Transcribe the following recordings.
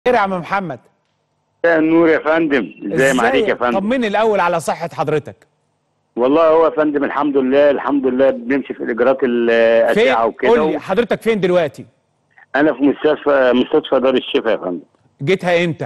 خير يا عم محمد مساء النور يا فندم ازاي معاك يا فندم طمني الاول على صحه حضرتك والله هو يا فندم الحمد لله الحمد لله بنمشي في الاجراءات فين الاشعه وكده قول لي و- حضرتك فين دلوقتي انا في مستشفى مستشفى دار الشفاء يا فندم جيتها امتى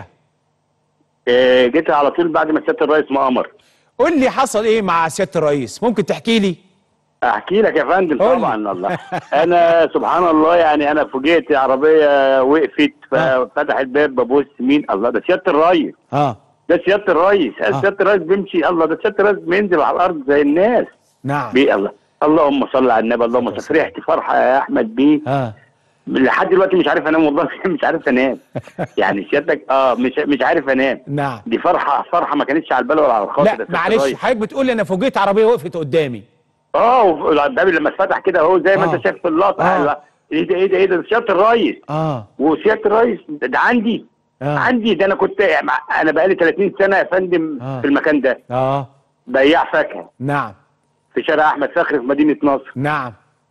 آه، جيت على طول بعد ما سياده الرئيس ما امر قول لي حصل ايه مع سياده الرئيس ممكن تحكي لي احكي لك يا فندم قول لي. طبعا والله انا سبحان الله يعني انا فوجئت عربيه وقفت آه. ففتح الباب ببص مين الله ده سياده الرئيس اه ده سياده الرئيس آه. سياده الرئيس بيمشي الله ده سياده الرئيس بينزل على الارض زي الناس نعم بيه الله اللهم صل على النبي اللهم صل فرحت فرحه يا احمد بيه اه لحد دلوقتي مش عارف انام والله مش عارف انام يعني سيادتك اه مش مش عارف انام نعم دي فرحه فرحه ما كانتش على البال ولا على الخاطر يا لا سيادة معلش الريس. حضرتك بتقول لي انا فوجئت عربيه وقفت قدامي اه والباب لما اتفتح كده اهو زي ما آه. انت شايف في اللقطه آه. أيوة. ايه ده ايه ده ايه ده سياده الريس اه وسياده الريس ده, ده عندي آه. عندي ده انا كنت مع- انا بقالي 30 سنه يا فندم آه. في المكان ده اه بياع فاكهه نعم في شارع احمد فخري في مدينه نصر نعم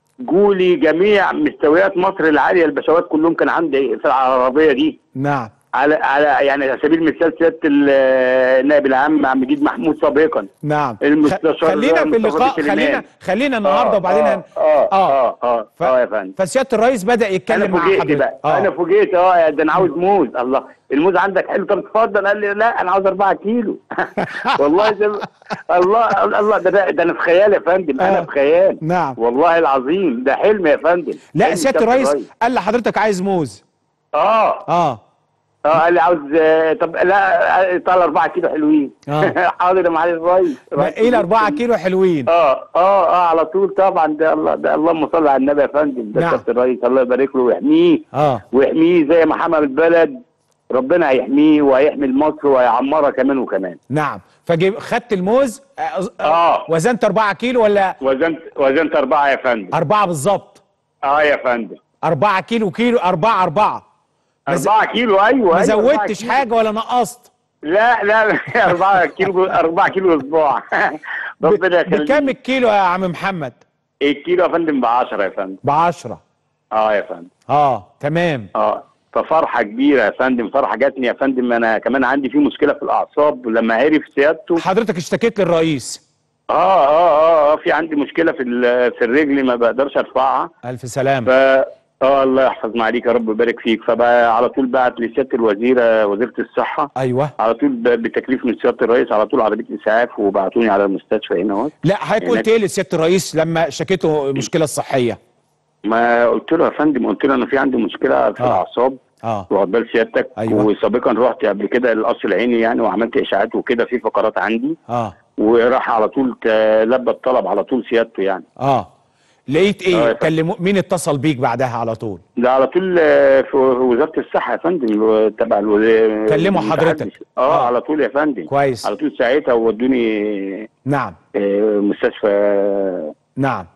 جولي جميع مستويات مصر العاليه البشوات كلهم كان عندي في العربيه دي نعم على على يعني على سبيل المثال سياده ال- النائب العام عم مجيد محمود سابقا نعم المستشار خ- خلينا في مصطفى اللقاء بن سليمان. خلينا خلينا النهارده وبعدين هن- اه اه اه اه اه يا فندم فسياده الرئيس بدا انا يتكلم مع فوجئت حضرتك بقى انا فوجئت اه ده انا عاوز موز الله الموز عندك حلو طب اتفضل قال لي لا انا عاوز 4 كيلو والله زي ما- الله الله ده ده, ده انا في خيال يا فندم آه. انا في خيال نعم والله العظيم ده حلم يا فندم لا حلم سياده الرئيس قال لحضرتك عايز موز اه اه اه قال لي عاوز آه، طب لا طلع 4 كيلو حلوين آه. حاضر يا معالي الرئيس ايه الاربعه كيلو حلوين اه اه اه على طول طبعا ده الله ده اللهم صل على النبي يا فندم ده نعم. سياده الرئيس الله يبارك له ويحميه اه ويحميه زي ما حمى البلد ربنا هيحميه وهيحمي مصر وهيعمرها كمان وكمان نعم فجيب خدت الموز آه، آه. وزنت 4 كيلو ولا وزنت وزنت أربعة يا فندم أربعة بالظبط اه يا فندم 4 كيلو كيلو 4 4 ما ز- أربعة كيلو أيوه ما أيوة، أربعة زودتش كيلو. حاجة ولا نقصت لا لا أربعة كيلو أربعة كيلو أسبوع ربنا ب- بكام يخليك الكيلو يا عم محمد الكيلو يا فندم ب 10 يا فندم ب 10 اه يا فندم اه تمام اه ففرحه كبيره يا فندم فرحه جاتني يا فندم انا كمان عندي في مشكله في الاعصاب لما عرف سيادته حضرتك اشتكيت للرئيس اه اه اه اه في عندي مشكله في ال- في الرجل ما بقدرش ارفعها الف ف سلامة اه الله يحفظ معاليك يا رب ويبارك فيك فبقى على طول بعت لسياده الوزيره وزيره الصحه ايوه على طول ب- بتكليف من سياده الرئيس على طول عربيه اسعاف وبعتوني على المستشفى هنا اهو لا حضرتك قلت ايه لسيادة الرئيس لما شكيته المشكلة الصحية ما قلت له يا فندم قلت له انا في عندي مشكله في آه. الاعصاب اه واخد بال سيادتك أيوة. وسابقا رحت قبل كده القصر العيني يعني وعملت اشاعات وكده في فقرات عندي اه وراح على طول ت- لبى الطلب على طول سيادته يعني اه لقيت آه ايه يا كلموا مين اتصل بيك بعدها على طول ده على طول آه، في وزاره الصحه يا فندم تبع الوزاره كلموا حضرتك. اه آه. على طول يا فندم كويس. على طول ساعتها ودوني نعم آه، مستشفى نعم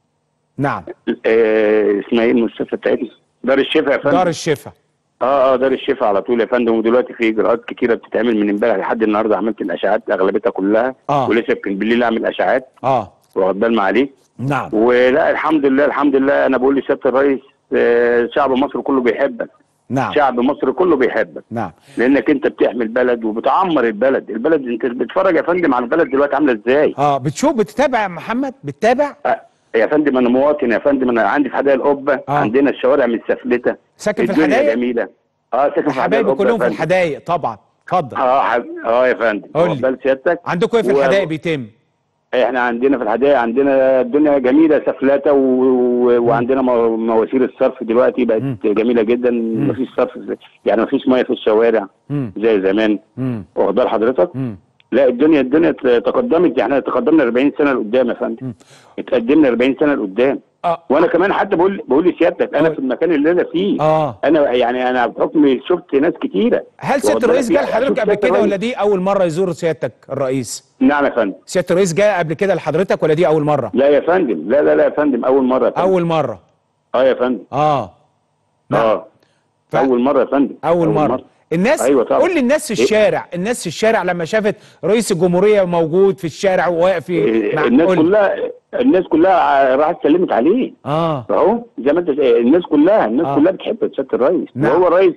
نعم آه، اسمها ايه المستشفى بتاعتنا دار الشفاء يا فندم دار الشفا اه اه دار الشفاء على طول يا فندم ودلوقتي في اجراءات كتيره بتتعمل من امبارح لحد النهارده عملت الاشعاعات اغلبيتها كلها آه. ولسه يمكن بالليل اعمل اشعاعات اه واخد بال معاليك نعم ولا الحمد لله الحمد لله انا بقول لسياده الرئيس آه، شعب مصر كله بيحبك نعم شعب مصر كله بيحبك نعم لانك انت بتحمي البلد وبتعمر البلد البلد انت بتتفرج يا فندم على البلد دلوقتي عامله ازاي اه بتشوف بتتابع يا محمد بتتابع آه، يا فندم انا مواطن يا فندم انا عندي في حدائق القبه آه. عندنا الشوارع متسفلته ساكن في الدنيا الحدائق جميله اه ساكن في حدائق حبايبي القبه يا كلهم في فندم. الحدائق طبعا اتفضل اه حب... اه يا فندم قول لي. واخد بال سيادتك عندكم ايه في و- الحدائق بيتم احنا عندنا في الحدائق عندنا الدنيا جميله سفلته و... و... وعندنا مو- مواسير الصرف دلوقتي بقت مم. جميله جدا مفيش صرف يعني مفيش ميه في الشوارع امم زي زمان امم واخد بال حضرتك امم لا الدنيا الدنيا تقدمت احنا تقدمنا 40 سنه لقدام يا فندم اتقدمنا 40 سنه لقدام اه وانا كمان حتى بقول بقول لسيادتك انا قول. في المكان اللي انا فيه اه انا يعني انا بحكم شفت ناس كتيره هل واخد سياده بالك؟ الرئيس جه يعني لحضرتك شفت قبل سيادة كده ولا الرئيس. دي اول مره يزور سيادتك الرئيس نعم يا فندم سياده الرئيس جه قبل كده لحضرتك ولا دي اول مره لا يا فندم لا لا لا يا فندم اول مره يا فندم. اول مره اه يا فندم اه نعم اه ف- اول مره يا فندم اول مره الناس أيوة طبعا. قول لي الناس في الشارع الناس في الشارع لما شافت رئيس الجمهوريه موجود في الشارع وواقف في إيه، مع- الناس قول لي. كلها الناس كلها راحت سلمت عليه اه اهو زي ما انت الناس كلها الناس آه. كلها بتحب سياده الرئيس نعم. وهو الرئيس ما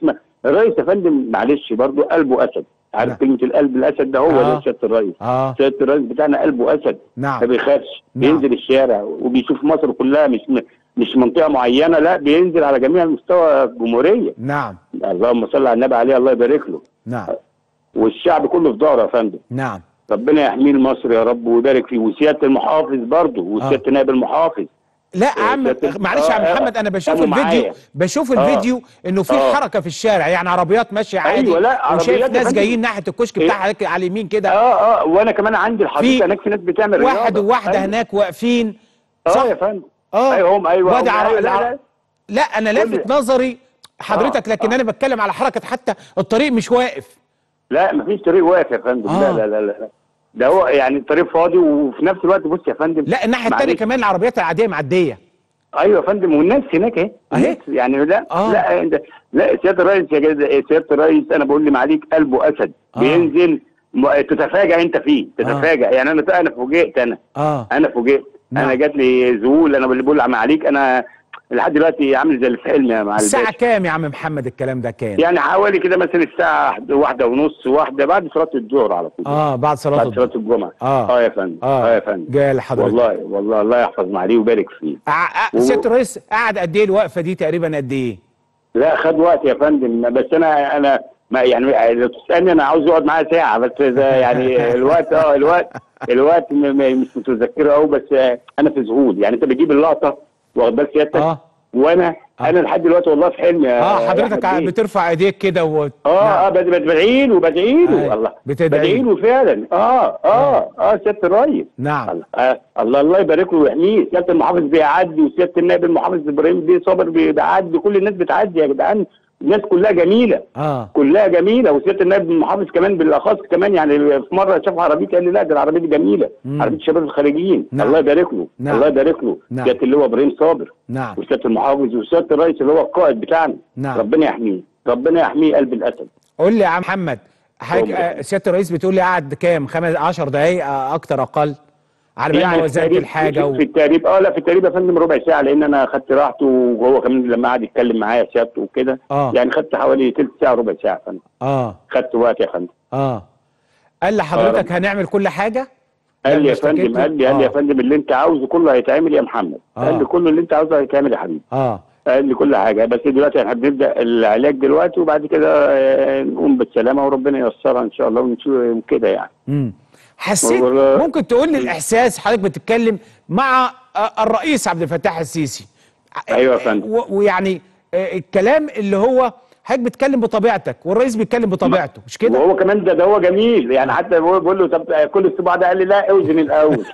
الرئيس يا فندم معلش برضه قلبه اسد عارف نعم. كلمه القلب الاسد ده هو آه. ده سياده الرئيس اه سياده الرئيس بتاعنا قلبه اسد ما نعم بيخافش نعم. بينزل الشارع وبيشوف مصر كلها مش مش منطقه معينه لا بينزل على جميع مستوى الجمهوريه نعم اللهم صل على النبي عليه الله يبارك له نعم والشعب كله في ظهره يا فندم نعم ربنا يحميه لمصر يا رب ويبارك فيه وسياده المحافظ برضه وسياده نائب المحافظ لا يا عم سيادة- معلش يا عم آه، محمد انا بشوف كانوا الفيديو معايا. بشوف آه. الفيديو انه في آه. حركه في الشارع يعني عربيات ماشيه عادي أيوة، لا، وشايف عربيات يا ناس فندم. جايين ناحيه الكشك إيه؟ بتاعها على اليمين كده اه اه وانا كمان عندي في الحديقه هناك في ناس بتعمل واحد رياضة. وواحده أيوة. هناك واقفين اه صح يا فندم اه ايوه هم ايوه وادي هم عر... أيوة لا, الع- لا. لا انا لافت نظري حضرتك آه، لكن آه. انا بتكلم على حركه حتى الطريق مش واقف لا مفيش طريق واقف يا فندم آه. لا لا لا لا ده هو يعني الطريق فاضي وفي نفس الوقت بص يا فندم لا الناحيه الثانيه معلش. كمان العربيات العاديه معديه ايوه يا فندم والناس هناك اهي أهي. الناس يعني لا آه. لا ده- لا سياده الرئيس يا جد- سياده الرئيس انا بقول لمعاليك قلبه اسد آه. بينزل م- تتفاجئ انت فيه تتفاجئ يعني انا انا فوجئت انا اه انا فوجئت نعم. انا جات لي ذهول انا اللي بقول عليك انا لحد دلوقتي عامل زي اللي في حلم يا معالي الساعه الباشا. كام يا عم محمد الكلام ده كان يعني حوالي كده مثلا الساعه واحدة ونص واحده بعد صلاه الظهر على طول اه بعد صلاه بعد الظهر صلاه الجمعه آه. اه يا فندم اه اه يا فندم جاي لحضرتك والله والله الله يحفظ معاليه ويبارك فيه ع- ع- و- سياده الرئيس قعد قد ايه الوقفه دي تقريبا قد ايه؟ لا خد وقت يا فندم بس انا انا ما يعني لو تسالني انا عاوز اقعد معاه ساعه بس ده يعني الوقت اه الوقت الوقت م- م- مش متذكره قوي بس آه، انا في ذهول يعني انت بتجيب اللقطه واخد بال سيادتك اه وانا آه. انا لحد دلوقتي والله في حلم يا اه يا حضرتك أحمد بيه. بترفع ايديك كده و... اه اه بد- بد- بدعي له بدعي له أيوة. الله بتدعي بدعي له. له فعلا اه اه اه سياده الرئيس نعم الله آه الله الله يبارك له ويحميه سياده المحافظ بيعدي وسياده النائب المحافظ ابراهيم بيه صابر بي- بيعدي كل الناس بتعدي يا جدعان الناس كلها جميله اه كلها جميله وسياده النائب المحافظ كمان بالاخص كمان يعني في مره شاف عربيه قال لي لا ده العربيه دي جميله مم. عربيه الشباب الخارجيين نعم. الله يبارك له نعم. الله يبارك له نعم. سياده اللواء ابراهيم صابر نعم وسياده المحافظ وسياده الرئيس اللي هو القائد بتاعنا نعم. ربنا يحميه ربنا يحميه قلب الاسد قول لي يا عم محمد حاجة اتفضل. آه، سياده الرئيس بتقول لي قعد كام خمس 10 دقايق آه، اكتر اقل على بال ما في وزنت التقريب- الحاجه و... في التقريب اه لا في التقريب يا فندم ربع ساعه لان انا خدت راحته وهو كمان لما قعد يتكلم معايا سيادته وكده اه يعني خدت حوالي تلت ساعه ربع ساعه يا فندم اه خدت وقت يا فندم اه قال لحضرتك هنعمل كل حاجه قال لي يا لما اشتكيت فندم له؟ قال لي قال لي يا آه. فندم اللي انت عاوزه كله هيتعمل يا محمد آه. قال لي كل اللي انت عاوزه هيتعمل يا حبيبي اه قال لي كل حاجه بس دلوقتي احنا بنبدا العلاج دلوقتي وبعد كده آه، نقوم بالسلامه وربنا ييسرها ان شاء الله ونشوف كده يعني امم حسيت والله- ممكن تقول لي الاحساس حضرتك بتتكلم مع آه، الرئيس عبد الفتاح السيسي أيوة يا فندم. و- ويعني آه، الكلام اللي هو حضرتك بتتكلم بطبيعتك والرئيس بيتكلم بطبيعته مش كده وهو كمان ده ده هو جميل يعني حتى هو بيقول له طب كل الصباع ده قال لي لا اوزن الاول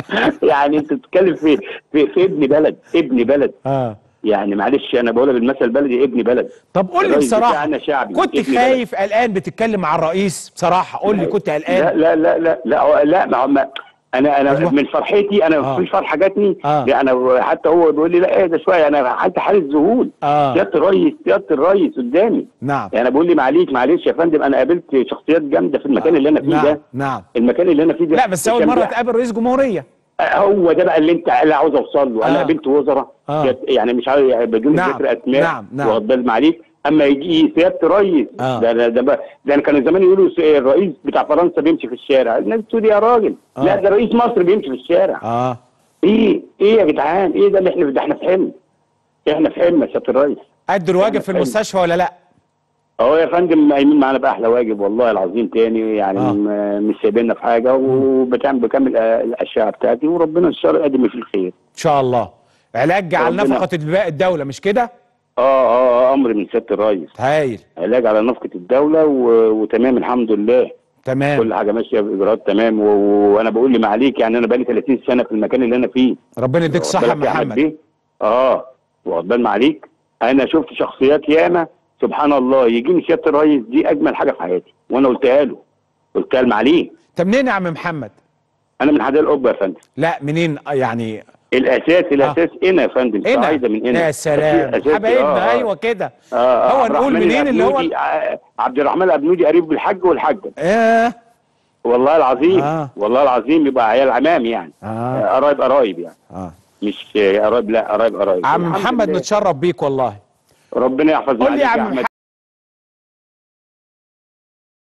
يعني انت بتتكلم في في في ابن بلد ابن بلد اه يعني معلش انا بقولها بالمثل البلدي ابن بلد طب قول لي الرئيس بصراحه بتاعنا شعبي كنت ابن بلد. خايف قلقان بتتكلم مع الرئيس بصراحه قول لي كنت لا قلقان لا لا لا لا لا ما ما انا انا أيوة. من فرحتي انا آه. مفيش فرحه جاتني آه. لا انا حتى هو بيقول لي لا ايه ده شويه انا حتى حالة ذهول اه سياده الرئيس سياده الرئيس قدامي نعم يعني بقول لي معلش معلش يا فندم انا قابلت شخصيات جامده في المكان اللي انا فيه نعم ده نعم المكان اللي انا فيه ده لا بس اول كان مره بيح- تقابل رئيس جمهوريه هو ده بقى اللي انت اللي عاوز اوصل له آه. انا قابلت وزراء آه. كانت- يعني مش عارف يعني بدون نعم. ذكر اسماء نعم. نعم. واخد بال معلش اما يجي سياده رئيس آه. ده ده ده, بقى- ده أنا كانوا زمان يقولوا س- الرئيس بتاع فرنسا بيمشي في الشارع الناس تقول يا راجل آه. لا ده رئيس مصر بيمشي في الشارع اه ايه ايه يا جدعان ايه ده اللي احنا ده احنا في حلم احنا في حلم يا سياده الرئيس ادوا الواجب يعني في فاهم. المستشفى ولا لا اهو يا فندم قايمين معانا باحلى واجب والله العظيم تاني يعني آه. م- مش سايبيننا في حاجه وبتعمل بكمل آه، الاشعه بتاعتي وربنا ان شاء الله يقدم في الخير ان شاء الله علاج على ربنا- نفقه الباقي الدوله مش كده اه اه آه، امر من سياده الرئيس هايل علاج على نفقه الدوله و... وتمام الحمد لله تمام كل حاجه ماشيه باجراءات تمام و... وانا بقول لي معاليك يعني انا بقالي 30 سنه في المكان اللي انا فيه ربنا يديك واخد الصحه يا بالك يا أحمد محمد بيه؟ اه واخد بال معاليك انا شفت شخصيات ياما سبحان الله يجيني سياده الرئيس دي اجمل حاجه في حياتي وانا قلتها له قلتها لمعاليك انت منين يا عم محمد انا من حدائق القبه يا فندم لا منين آه، يعني الاساس الاساس هنا يا فندم هنا صعيده من هنا يا سلام أساسي- حبايبنا آه، آه. ايوه كده آه هو عبد نقول الرحمن منين اللي هو الأبنودي، آه، عبد الرحمن الابنودي قريب بالحج والحاجه اه والله العظيم آه. والله العظيم يبقى عيال عمام يعني اه آه، قرايب قرايب يعني اه مش آه، قرايب لا قرايب قرايب عم الحمد محمد لله. نتشرف بيك والله ربنا يحفظ قول لي يا معاليك عم أحمد